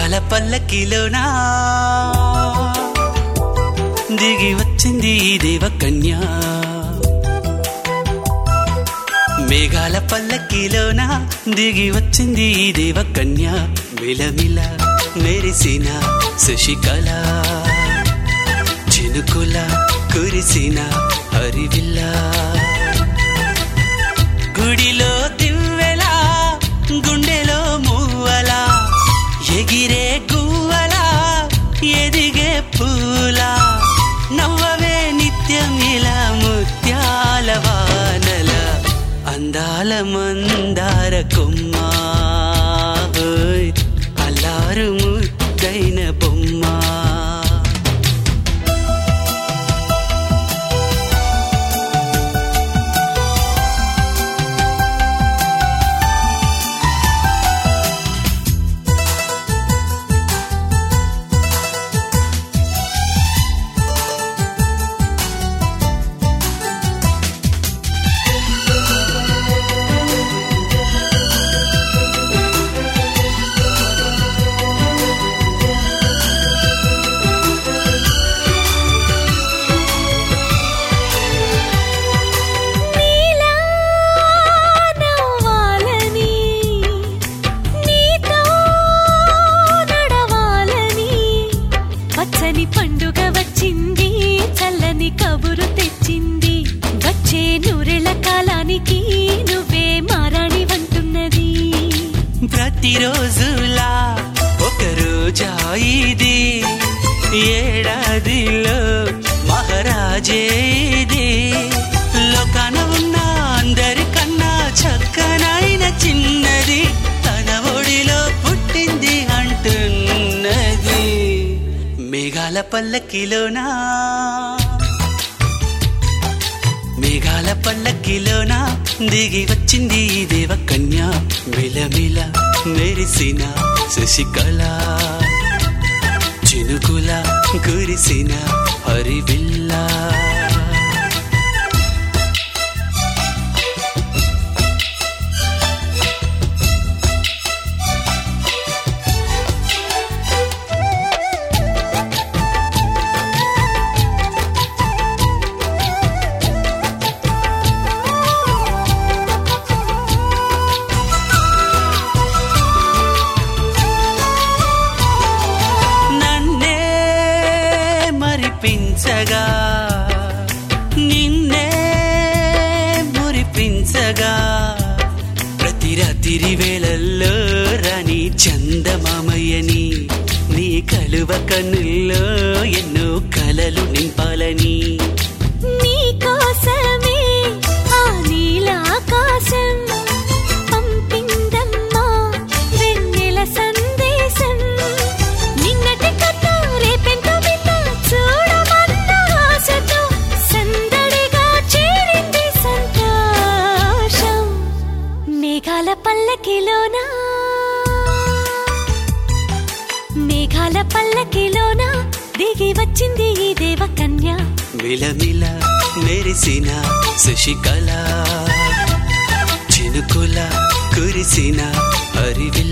మేఘాల పల్లకిలోనా దిగి వచ్చింది ఈ దేవకన్య మేఘాల పల్లకిలోన దిగి వచ్చింది ఈ దేవకన్య మిలమిల మెరిసిన శశికళ చినుకుల కురిసిన హరివిల్ల గుడిలో దివ్వెలా గుండెలో మువ్వలా ఎగిరే గువ్వలా ఎదిగే పూలా నవ్వవే నిత్యం ఇలా ముత్యాల వానల అందాల మందార కొమ్మ ఓయ్, అల్లారు ముద్దైన బొమ్మ నీలా నవ్వాలని నీతో నడవాలని పచ్చని పండుగ వచ్చింది చల్లని కబురు తెచ్చింది వచ్చే నూరెళ్ళ కాలానికి నువ్వే మారాణి వంటున్నది ప్రతిరోజులా ఒక రోజా ఇది ఏడాదిలో మహారాజే ఇది లోకాన ఉన్న అందరికన్నా చక్కనైన చిన్నది తన ఒడిలో పుట్టింది అంటున్నది మేఘాల పల్లకిలోనా మేఘాల పల్లకిలోన దిగి వచ్చింది ఈ దేవకన్య మిలమిల మెరిసిన శశికళ చినుకుల కురిసిన హరివిల్లా నన్నే మరిపించగా నిన్నే మురిపించగా ప్రతి రాత్రి వేళల్లో రాని చందమామయ్యని నీ కలువ కన్నుల్లో ఎన్నో కలలు నింపాలని నీ కోసమే ఆ నీలాకాశం పంపిందమ్మా వెన్నెల సందేశం నిన్నటి కథ రేపెంతో మిత చూడమన్న ఆశతో సందడిగా చేరింది సంతోషం మేఘాల పల్లకిలోనా మేఘాల పల్లకిలోనా దిగి వచ్చింది ఈ దేవకన్య మిలమిల మెరిసిన శశికళ చినుకుల కురిసిన హరివి